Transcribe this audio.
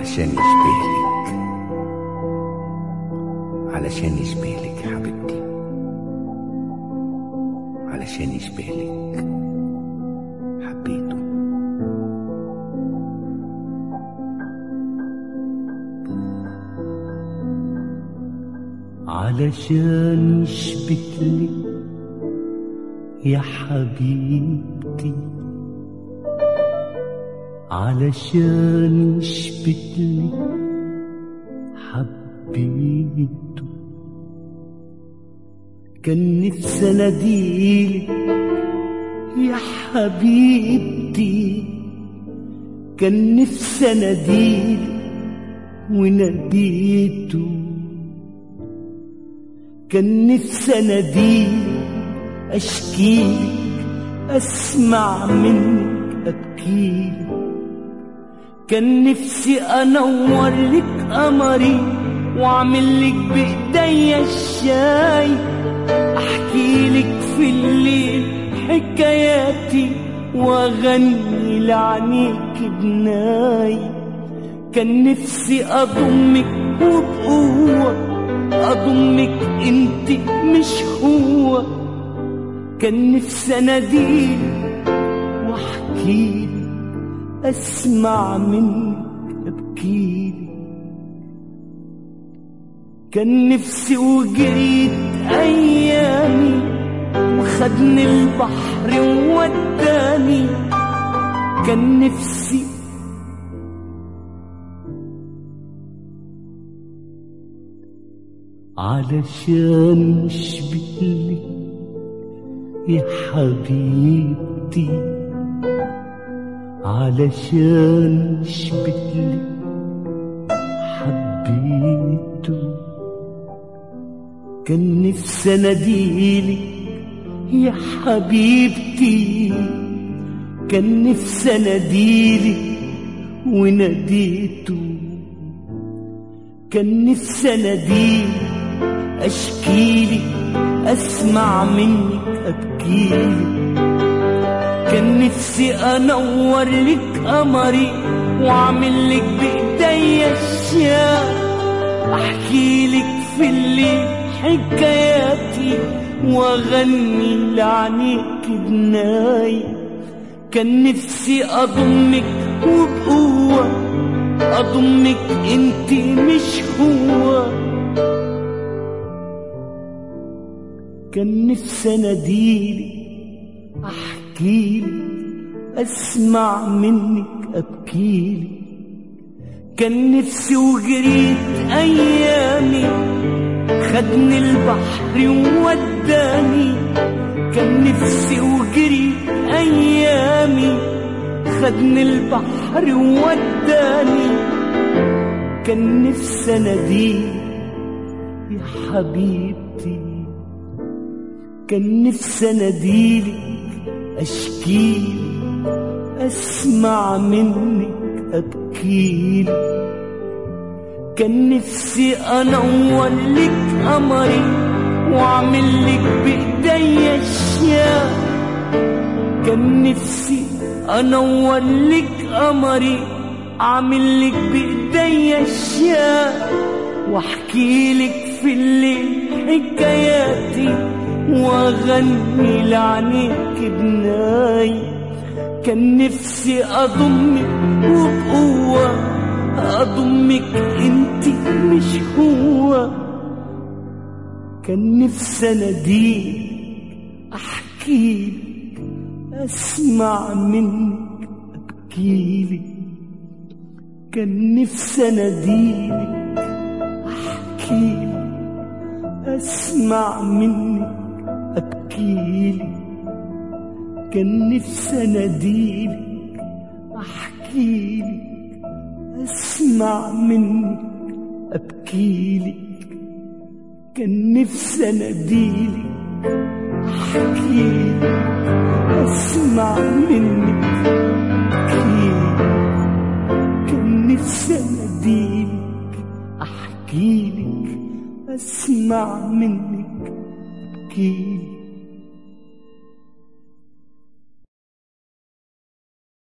علشان يشبهلك علشان يشبهلك يا حبيبتي علشان يشبهلك حبيته علشان يشبهلك يا حبيبتي علشان يشبهلك حبيته كان نفسي اناديلك يا حبيبتي كان نفسي اناديلك وناديته كان نفسي اناديلك اشكيلك اسمع منك ابكيلك كان نفسي انور لك قمري واعمل لك بايديا الشاي احكي لك في الليل حكاياتي واغني لعنيك بناي كان نفسي اضمك وبقوه اضمك انت مش هو كان نفسي اناديلك واحكيلك اسمع منك ابكيلك كان نفسي وجريت ايامي وخدني البحر ووداني كان نفسي علشان اشبهلك يا حبيبتي علشان اشبهلك حبيته كان نفسي اناديلك يا حبيبتي كان نفسي اناديلك وناديته كان نفسي اناديلك اشكيلك اسمع منك ابكيلك كان نفسي انور لك قمري واعمل لك بايديا اشياء احكي لك في الليل حكاياتي واغني لعنيك بناي كان نفسي اضمك وبقوه اضمك انت مش هو كان نفسي اناديلك احكيلك اسمع منك ابكيلك كان نفسي وجريت ايامي خدني البحر ووداني كان نفسي وجريت ايامي خدني البحر ووداني كان نفسي اناديك يا حبيبتي كان نفسي اناديلك اشكيلك اسمع منك ابكيلك كان نفسي انور لك قمري واعمل لك بايديا اشياء كان نفسي انور لك قمري اعمل لك بايديا اشياء واحكي لك في الليل حكاياتي واغني لعنيك بناي كان نفسي اضمك وبقوه اضمك انت مش هو كان نفسي اناديك احكيلك اسمع منك ابكيلك كان نفسي اناديلك احكيلك اسمع منك ابكيلك كان نفسي اناديلك احكيلك اسمع منك ابكيلك كان نفسي اناديلك احكيلك اسمع منك ابكيلك كان نفسي اناديلك احكيلك اسمع منك ابكيلك